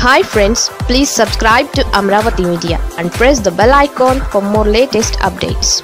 hi friends please subscribe to Amaravati media and press the bell icon for more latest updates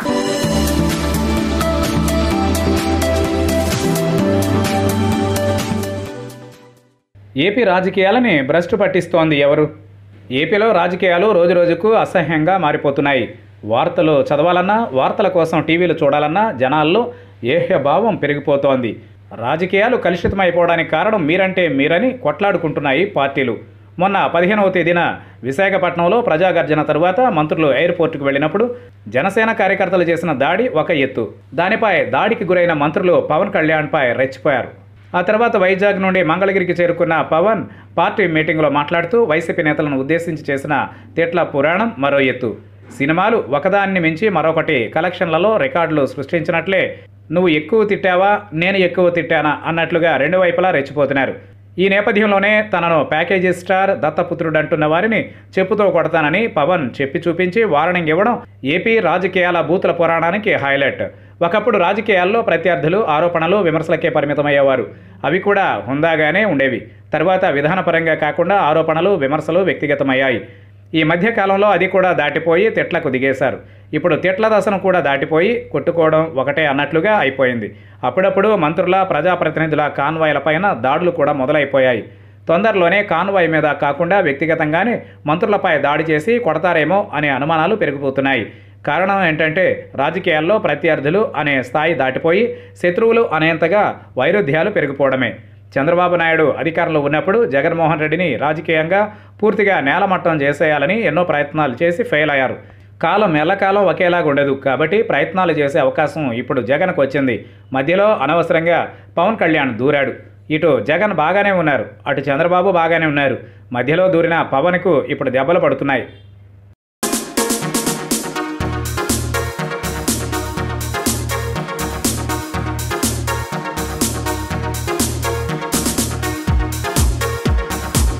AP రాజకీయాలని భ్రష్టు పట్టిస్తోంది ఎవరు ఏపీలో రాజకీయాలు రోజురోజుకు అసహ్యంగా మారిపోతున్నాయి వార్తలు చదవాలన్నా వార్తల కోసం టీవీలు చూడాలన్నా జనాల్లో ఏహ్య భావం పెరిగిపోతోంది రాజకీయాలు కలుషితమైపోవడానికి కారణం మీరంటే మీరని కొట్లాడుకుంటున్నాయి పార్టీలు మొన్న పదిహేనవ తేదీన విశాఖపట్నంలో ప్రజాగర్జన తరువాత మంత్రులు ఎయిర్పోర్టుకు వెళ్ళినప్పుడు జనసేన కార్యకర్తలు చేసిన దాడి ఒక ఎత్తు దానిపై దాడికి గురైన మంత్రులు పవన్ కళ్యాణ్పై రెచ్చిపోయారు ఆ తర్వాత వైజాగ్ నుండి మంగళగిరికి చేరుకున్న పవన్ పార్టీ మీటింగ్లో మాట్లాడుతూ వైసీపీ నేతలను ఉద్దేశించి చేసిన తిట్ల పురాణం మరో ఎత్తు సినిమాలు ఒకదాన్ని మించి మరొకటి కలెక్షన్లలో రికార్డులు సృష్టించినట్లే నువ్వు ఎక్కువ తిట్టావా నేను ఎక్కువ తిట్టానా అన్నట్లుగా రెండు వైపులా రెచ్చిపోతున్నారు ఈ నేపథ్యంలోనే తనను ప్యాకేజీ స్టార్ దత్తపుత్రుడు అంటున్న వారిని చెప్పుతో కొడతానని పవన్ చెప్పి చూపించి వార్నింగ్ ఇవ్వడం ఏపీ రాజకీయాల బూతుల పురాణానికి హైలైట్ ఒకప్పుడు రాజకీయాల్లో ప్రత్యర్థులు ఆరోపణలు విమర్శలకే పరిమితమయ్యేవారు అవి కూడా హుందాగానే ఉండేవి తర్వాత విధానపరంగా కాకుండా ఆరోపణలు విమర్శలు వ్యక్తిగతమయ్యాయి ఈ మధ్య కాలంలో అది కూడా దాటిపోయి తిట్లకు దిగేశారు ఇప్పుడు తిట్ల దశను కూడా దాటిపోయి కొట్టుకోవడం ఒకటే అన్నట్లుగా అయిపోయింది అప్పుడప్పుడు మంత్రుల ప్రజాప్రతినిధుల కాన్వాయ్లపైన దాడులు కూడా మొదలైపోయాయి తొందరలోనే కాన్వాయ్ మీద కాకుండా వ్యక్తిగతంగానే మంత్రులపై దాడి చేసి కొడతారేమో అనే అనుమానాలు పెరిగిపోతున్నాయి కారణం ఏంటంటే రాజకీయాల్లో ప్రత్యర్థులు అనే స్థాయి దాటిపోయి శత్రువులు అనేంతగా వైరుధ్యాలు పెరిగిపోవడమే చంద్రబాబు నాయుడు అధికారంలో ఉన్నప్పుడు జగన్మోహన్ రెడ్డిని రాజకీయంగా పూర్తిగా నేలమట్టం చేసేయాలని ఎన్నో ప్రయత్నాలు చేసి ఫెయిల్ అయ్యారు కాలం ఎల్లకాలం ఒకేలాగా ఉండదు కాబట్టి ప్రయత్నాలు చేసే అవకాశం ఇప్పుడు జగన్కు వచ్చింది మధ్యలో అనవసరంగా పవన్ కళ్యాణ్ దూరాడు ఇటు జగన్ బాగానే ఉన్నారు అటు చంద్రబాబు బాగానే ఉన్నారు మధ్యలో దూరిన పవన్కు ఇప్పుడు దెబ్బలు పడుతున్నాయి